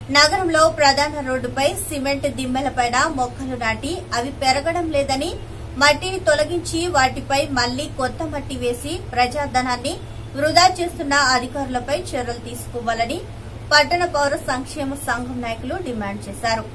నగరంలో ప్రధాన రోడ్డుపై సిమెంట్ దిమ్మెలపైన మొక్కలు నాటి అవి పెరగడం లేదని మట్టిని తొలగించి వాటిపై మళ్లీ కొత్త మట్టి వేసి ప్రజాధనాన్ని వృధా చేస్తున్న అధికారులపై చర్యలు తీసుకోవాలని పట్టణ పౌర సంక్షేమ సంఘం నాయకులు డిమాండ్ చేశారు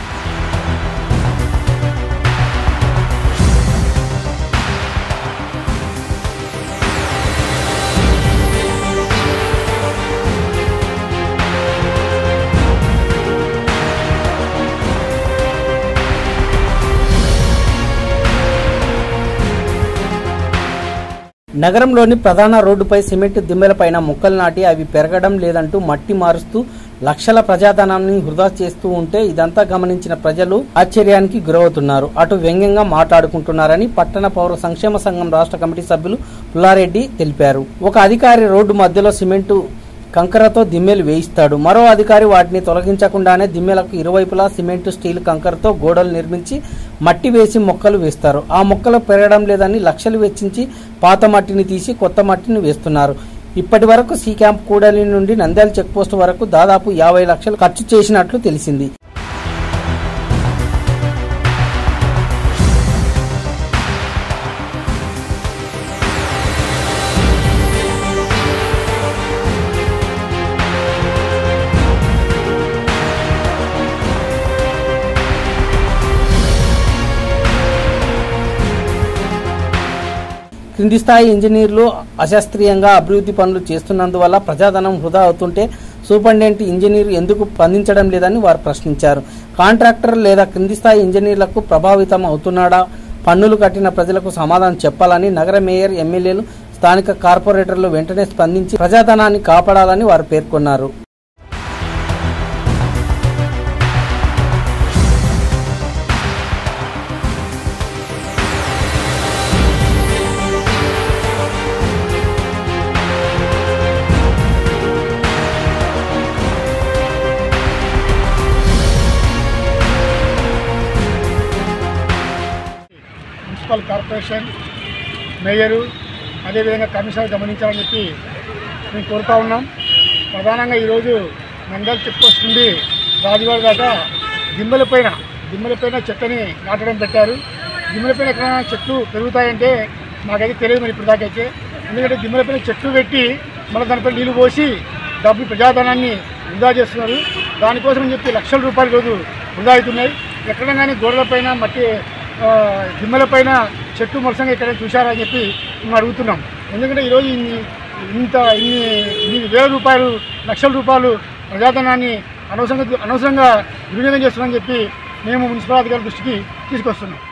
నగరంలోని ప్రధాన రోడ్డుపై సిమెంట్ దిమ్మెలపైన మొక్కలు నాటి అవి పెరగడం లేదంటూ మట్టి మారుస్తూ లక్షల ప్రజాధనాన్ని వృధా చేస్తూ ఉంటే ఇదంతా గమనించిన ప్రజలు ఆశ్చర్యానికి గురవుతున్నారు అటు వ్యంగ్యంగా మాట్లాడుకుంటున్నారని పట్టణ పౌర సంక్షేమ సంఘం రాష్ట్ర కమిటీ సభ్యులు పుల్లారెడ్డి తెలిపారు ఒక అధికారి రోడ్డు మధ్యలో సిమెంటు కంకరతో దిమ్మెలు వేయిస్తాడు మరో అధికారి వాటిని తొలగించకుండానే దిమ్మెలకు ఇరువైపులా సిమెంట్ స్టీల్ కంకరతో గోడలు నిర్మించి మట్టి వేసి మొక్కలు వేస్తారు ఆ మొక్కలు పెరగడం లేదని లక్షలు వెచ్చించి పాత మట్టిని తీసి కొత్త మట్టిని వేస్తున్నారు ఇప్పటి వరకు సి క్యాంప్ కూడలి నుండి నంద్యాల చెక్పోస్ట్ వరకు దాదాపు యాభై లక్షలు ఖర్చు చేసినట్లు తెలిసింది కింది స్థాయి ఇంజనీర్లు అశాస్త్రీయంగా అభివృద్ధి పనులు చేస్తున్నందువల్ల ప్రజాధనం వృధా అవుతుంటే సూపరింటెండెంట్ ఇంజనీర్ ఎందుకు స్పందించడం లేదని వారు ప్రశ్నించారు కాంట్రాక్టర్ లేదా కింది స్థాయి ఇంజనీర్లకు ప్రభావితం అవుతున్నాడా పన్నులు కట్టిన ప్రజలకు సమాధానం చెప్పాలని నగర మేయర్ ఎమ్మెల్యేలు స్థానిక కార్పొరేటర్లు వెంటనే స్పందించి ప్రజాధనాన్ని కాపాడాలని వారు పేర్కొన్నారు మున్సిపల్ కార్పొరేషన్ మేయరు అదేవిధంగా కమిషనర్ గమనించాలని చెప్పి మేము కోరుతా ఉన్నాం ప్రధానంగా ఈరోజు నందల్ చెక్ పోస్ట్ నుండి రాజువాడ దాకా దిమ్మలపైన దిమ్మలపైన చెట్లని నాటడం పెట్టారు దిమ్మలపైన ఎక్కడైనా చెట్లు పెరుగుతాయంటే మాకైతే తెలియదు మరి ఇప్పుడు దాకైతే ఎందుకంటే దిమ్మలపైన చెట్లు పెట్టి మళ్ళీ దానిపై నీళ్లు పోసి డబ్బు ప్రజాధనాన్ని వృధా చేస్తున్నారు దానికోసం అని చెప్పి లక్షల రూపాయలు రోజు వృధా అవుతున్నాయి ఎక్కడైనా కానీ గోడలపైన మట్టి ఆ, దిమ్మలపైన చెట్టు మొలసంగా ఎక్కడైనా చూశారా అని చెప్పి మేము అడుగుతున్నాం ఎందుకంటే ఈరోజు ఇన్ని ఇంత ఇన్ని ఇన్ని వేల రూపాయలు లక్షల రూపాయలు ప్రజాధనాన్ని అనవసరంగా అనవసరంగా దుర్వినియోగం చేస్తున్నామని చెప్పి మేము మున్సిపల్ అధికారుల దృష్టికి తీసుకొస్తున్నాం